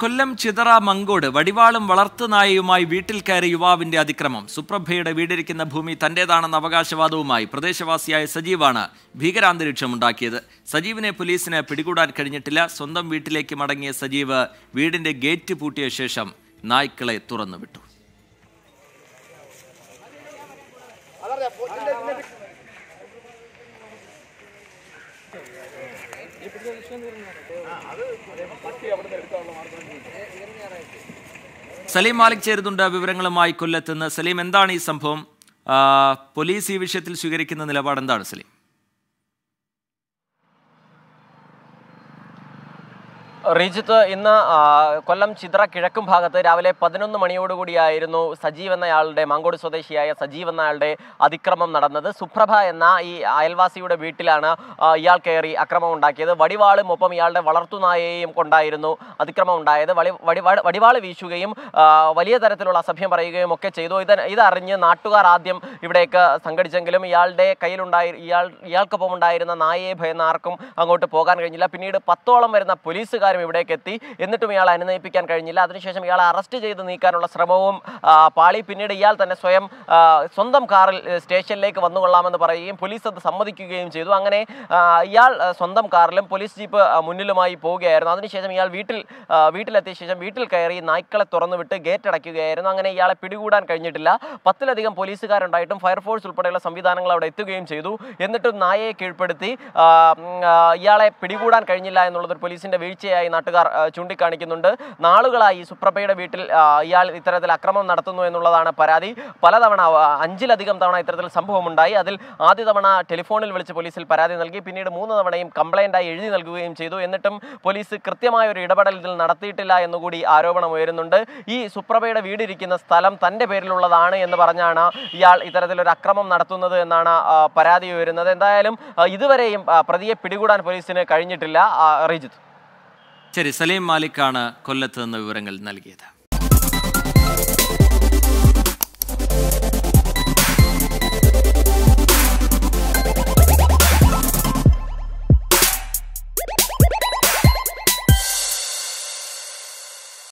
കൊല്ലം ചിതറ മങ്കോട് വടിവാളും വളർത്തുനായയുമായി വീട്ടിൽ കയറി യുവാവിന്റെ അതിക്രമം സുപ്രഭയുടെ വീടിരിക്കുന്ന ഭൂമി തന്റേതാണെന്ന അവകാശവാദവുമായി പ്രദേശവാസിയായ സജീവാണ് ഭീകരാന്തരീക്ഷം ഉണ്ടാക്കിയത് സജീവിനെ പോലീസിന് പിടികൂടാൻ കഴിഞ്ഞിട്ടില്ല സ്വന്തം വീട്ടിലേക്ക് മടങ്ങിയ സജീവ് വീടിന്റെ ഗേറ്റ് പൂട്ടിയ ശേഷം നായ്ക്കളെ തുറന്നുവിട്ടു സലീം മാലിക് ചേരുന്നുണ്ട് വിവരങ്ങളുമായി കൊല്ലത്തുനിന്ന് സലീം എന്താണ് ഈ സംഭവം ആ, പോലീസ് ഈ വിഷയത്തിൽ സ്വീകരിക്കുന്ന നിലപാട് എന്താണ് സലീം റീജിത്ത് ഇന്ന് ആ, കൊല്ലം ചിത്ര കിഴക്കും ഭാഗത്ത് രാവിലെ പതിനൊന്ന് മണിയോടുകൂടിയായിരുന്നു സജീവ് എന്നയാളുടെ മാങ്കോട് സ്വദേശിയായ സജീവ് എന്നയാളുടെ അതിക്രമം നടന്നത് സുപ്രഭ എന്ന ഈ അയൽവാസിയുടെ വീട്ടിലാണ് ആ, ഇയാൾ കയറി അക്രമം ഉണ്ടാക്കിയത് വടിവാളും ഒപ്പം ഇയാളുടെ വളർത്തുനായയെയും കൊണ്ടായിരുന്നു അതിക്രമം ഉണ്ടായത് വടി വടിവാൾ വടിവാള് വീശുകയും ആ, വലിയ തരത്തിലുള്ള അസഭ്യം പറയുകയും ഒക്കെ ചെയ്തു ഇത് ഇതറിഞ്ഞ് നാട്ടുകാർ ആദ്യം ഇവിടേക്ക് സംഘടിച്ചെങ്കിലും ഇയാളുടെ കയ്യിലുണ്ടായി ഇയാൾ ഇയാൾക്കൊപ്പം ഉണ്ടായിരുന്ന നായയെ ഭയന്ന് ആർക്കും അങ്ങോട്ട് പോകാൻ കഴിഞ്ഞില്ല പിന്നീട് പത്തോളം വരുന്ന പോലീസുകാരും ഇവിടേക്ക് എത്തി എന്നിട്ടും ഇയാളെ അനുനയിപ്പിക്കാൻ കഴിഞ്ഞില്ല അതിനുശേഷം ഇയാളെ അറസ്റ്റ് ചെയ്ത് നീക്കാനുള്ള ശ്രമവും ആ, പാളി പിന്നീട് ഇയാൾ തന്നെ സ്വയം ആ, സ്വന്തം കാറിൽ ഏ, സ്റ്റേഷനിലേക്ക് വന്നുകൊള്ളാമെന്ന് പറയുകയും പോലീസ് അത് സമ്മതിക്കുകയും ചെയ്തു അങ്ങനെ ആ, ഇയാൾ ആ, സ്വന്തം കാറിലും പോലീസ് ജീപ്പ് ആ, മുന്നിലുമായി പോവുകയായിരുന്നു അതിനുശേഷം ഇയാൾ വീട്ടിൽ ആ, വീട്ടിലെത്തിയ ശേഷം വീട്ടിൽ കയറി നായ്ക്കളെ തുറന്നുവിട്ട് ഗേറ്റ് അടയ്ക്കുകയായിരുന്നു അങ്ങനെ ഇയാളെ പിടികൂടാൻ കഴിഞ്ഞിട്ടില്ല പത്തിലധികം പോലീസുകാരുണ്ടായിട്ടും ഫയർഫോഴ്സ് ഉൾപ്പെടെയുള്ള സംവിധാനങ്ങൾ അവിടെ എത്തുകയും ചെയ്തു എന്നിട്ടും നായയെ കീഴ്പ്പെടുത്തി ആ, ഉം, ആ, ഇയാളെ പിടികൂടാൻ കഴിഞ്ഞില്ല എന്നുള്ളത് ഒരു പോലീസിന്റെ വീഴ്ചയായി നാട്ടുകാർ ആ, ചൂണ്ടിക്കാണിക്കുന്നുണ്ട് നാളുകളായി സുപ്രഭയുടെ വീട്ടിൽ ആ, ഇയാൾ ഇത്തരത്തിൽ അക്രമം നടത്തുന്നു എന്നുള്ളതാണ് പരാതി പലതവണ ആ, അഞ്ചിലധികം തവണ ഇത്തരത്തിൽ സംഭവമുണ്ടായി അതിൽ ആദ്യ തവണ ടെലിഫോണിൽ വിളിച്ച് പോലീസിൽ പരാതി നൽകി പിന്നീട് മൂന്ന് തവണയും കംപ്ലൈൻ്റായി എഴുതി നൽകുകയും ചെയ്തു എന്നിട്ടും പോലീസ് കൃത്യമായ ഒരു ഇടപെടൽ ഇതിൽ നടത്തിയിട്ടില്ല എന്നുകൂടി ആരോപണം ഉയരുന്നുണ്ട് ഈ സുപ്രഭയുടെ വീടിരിക്കുന്ന സ്ഥലം തൻ്റെ പേരിലുള്ളതാണ് എന്ന് പറഞ്ഞാണ് ഇയാൾ ഇത്തരത്തിലൊരു അക്രമം നടത്തുന്നത് എന്നാണ് ആ, പരാതി ഉയരുന്നത് എന്തായാലും ആ, ഇതുവരെയും ആ, പ്രതിയെ പിടികൂടാൻ പോലീസിന് കഴിഞ്ഞിട്ടില്ല ആ, റിജിത്ത് ശരി സലീം മാലിക്കാണ് കൊല്ലത്ത് നിന്ന് വിവരങ്ങൾ നൽകിയത്